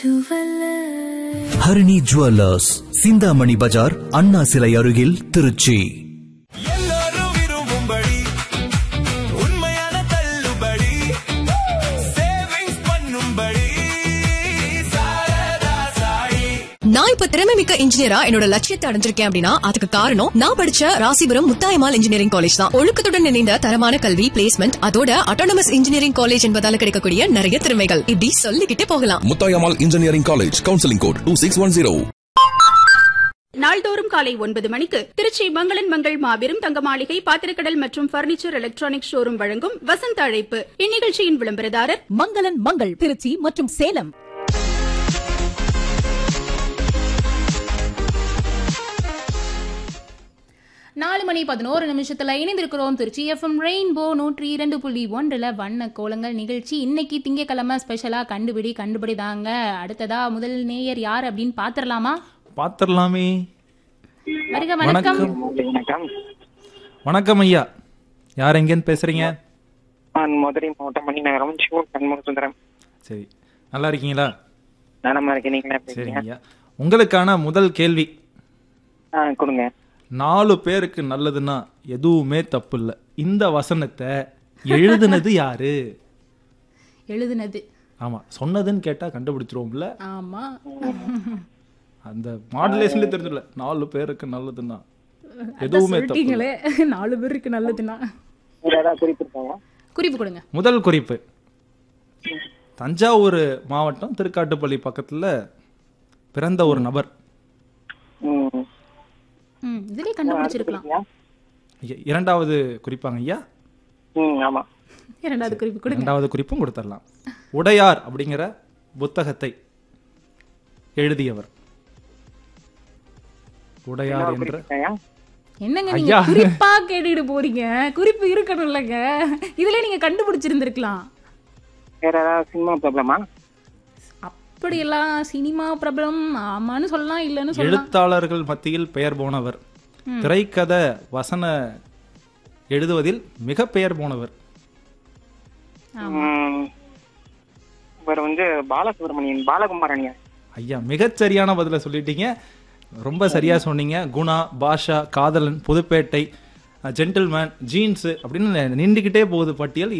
Harini jewellers Chintamani Bazaar Anna சிலை அருகில் திருச்சி எல்லாரும் விரும்பும்படி உண்மையான தள்ளுபடி சேவிங்ஸ் பண்ணும்படி சாரதா சாயி நான் இப்ப திறமை மிக்க இன்ஜினியரா என்னோட லட்சியத்தை அடைஞ்சிருக்கேன் அப்படின்னா அதுக்கு காரணம் நான் படிச்ச ராசிபுரம் முத்தாயமால் இன்ஜினியரிங் காலேஜ் தான் ஒழுக்கத்துடன் இணைந்த தரமான கல்வி பிளேஸ்மெண்ட் அதோட அட்டானமஸ் இன்ஜினியரிங் காலேஜ் என்பதால கிடைக்கக்கூடிய நிறைய திறமைகள் இப்படி சொல்லிக்கிட்டே போகலாம் Muthayammal engineering college counselling code two six one zero நாள்தோறும் காலை ஒன்பது மணிக்கு திருச்சி மங்களன் மங்கள் மாபெரும் தங்க மாளிகை பாத்திரக்கடல் மற்றும் பர்னிச்சர் எலக்ட்ரானிக் ஷோரூம் வழங்கும் வசந்த அழைப்பு இந்நிகழ்ச்சியின் விளம்பரதாரர் மங்களன் மங்கள் திருச்சி மற்றும் சேலம் நாலு மணி பதினோரு நிமிஷத்துல இணைந்திருக்கிறோம் திருச்சி எஃப்எம் ரெயின்போ நூற்றி இரண்டு புள்ளி ஒன்றுல வண்ண கோலங்கள் நிகழ்ச்சி இன்னைக்கு திங்கக்கிழமை ஸ்பெஷலா கண்டுபிடி கண்டுபிடி தாங்க அடுத்ததா முதல் நேயர் யார் அப்படின்னு பாத்திரலாமா பாத்திரலாமே வருக வணக்கம் வணக்கம் வணக்கம் ஐயா யார் எங்கேருந்து பேசுறீங்க நான் மதுரை மாவட்டம் மணிநகரம் சிவ கண்முக சுந்தரம் சரி நல்லா இருக்கீங்களா நலமா இருக்கேன் நீங்க என்ன சரிங்க பேசுறீங்க ஐயா உங்களுக்கான முதல் கேள்வி ஆ கொடுங்க நாலு பேருக்கு நல்லதுன்னா எதுவுமே தப்பு இல்லை இந்த வசனத்தை எழுதுனது யாரு எழுதுனது ஆமா சொன்னதுன்னு கேட்டா கண்டுபிடிச்சிருவோம்ல ஆமா அந்த மாடுலேஷன்ல தெரிஞ்சல நாலு பேருக்கு நல்லதுன்னா எதுவுமே தப்பு இல்ல. சொல்லிட்டீங்களே நாலு பேருக்கு நல்லதுன்னா வேற ஏதாவது குறிப்பிட்டாங்க குறிப்பு கொடுங்க முதல் குறிப்பு தஞ்சாவூர் மாவட்டம் திருக்காட்டுப்பள்ளி பக்கத்துல பிறந்த ஒரு நபர் ம் ம் இதுலயே கண்டுபிடிச்சிருக்கலாம் ஐயா, இரண்டாவது குறிப்பாங்க ஐயா ம் ஆமா இரண்டாவது குறிப்பு கொடுங்க இரண்டாவது குறிப்பும் கொடுத்துடலாம் உடையார் அப்படிங்கிற புத்தகத்தை எழுதியவர் உடையார் என்ற குறிப்பிட்டாங்க என்னங்க நீங்க ஐயா. குறிப்பா கேட்டுட்டு போறீங்க குறிப்பு இருக்கணும் இல்லங்க இதுல நீங்க கண்டுபிடிச்சிருந்திருக்கலாம் வேற ஏதாவது சினிமா ப்ராப்ளமா அப்படியெல்லாம் சினிமா பிரபலம் ஆமான்னு சொல்லலாம் இல்லைன்னு சொல்லலாம் எழுத்தாளர்கள் மத்தியில் பெயர் போனவர் திரைக்கதை வசன எழுதுவதில் மிக பெயர் போனவர் ம் இவர் வந்து பாலசுப்ரமணியன் பாலகுமாரணியா ஐயா மிகச் சரியான பதில சொல்லிட்டீங்க ரொம்ப சரியா சொன்னீங்க குணா பாஷா காதலன் புதுப்பேட்டை ஜென்டில்மேன் ஜீன்ஸ் அப்படின்னு நின்றுக்கிட்டே போகுது பட்டியல்